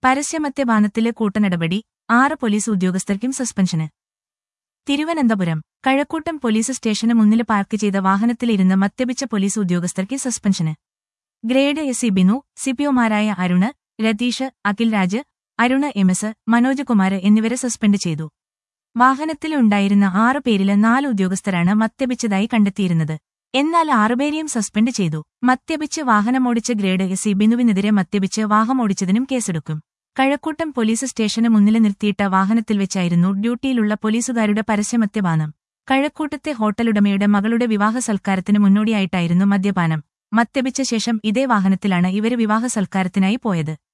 പരസ്യമദ്യപാനത്തില് കൂട്ടനടപടി ആറ് പോലീസ് ഉദ്യോഗസ്ഥർക്കും സസ്പെൻഷന് തിരുവനന്തപുരം കഴക്കൂട്ടം പോലീസ് സ്റ്റേഷന് മുന്നില് പാർക്ക് ചെയ്ത വാഹനത്തിലിരുന്ന് മദ്യപിച്ച പോലീസ് ഉദ്യോഗസ്ഥർക്ക് സസ്പെൻഷന് ഗ്രേഡ് എസ് സി ബിനു സിപിഒമാരായ അരുണ് രതീഷ് അഖിൽ രാജ് അരുണ് എം എസ് മനോജ് കുമാർ എന്നിവരെ സസ്പെൻഡ് ചെയ്തു വാഹനത്തിലുണ്ടായിരുന്ന ആറു പേരില് നാല് ഉദ്യോഗസ്ഥരാണ് മദ്യപിച്ചതായി കണ്ടെത്തിയിരുന്നത് എന്നാൽ ആറുപേരെയും സസ്പെൻഡ് ചെയ്തു മദ്യപിച്ച് വാഹനമോടിച്ച ഗ്രേഡ് എസ് സി ബിനുവിനെതിരെ മദ്യപിച്ച് വാഹനമോടിച്ചതിനും കേസെടുക്കും കഴക്കൂട്ടം പോലീസ് സ്റ്റേഷന് മുന്നിൽ നിർത്തിയിട്ട വാഹനത്തിൽ വെച്ചായിരുന്നു ഡ്യൂട്ടിയിലുള്ള പോലീസുകാരുടെ പരസ്യമദ്യപാനം കഴക്കൂട്ടത്തെ ഹോട്ടലുടമയുടെ മകളുടെ വിവാഹ സൽക്കാരത്തിന് മുന്നോടിയായിട്ടായിരുന്നു മദ്യപാനം മദ്യപിച്ച ശേഷം ഇതേ വാഹനത്തിലാണ് ഇവര് വിവാഹ സൽക്കാരത്തിനായി പോയത്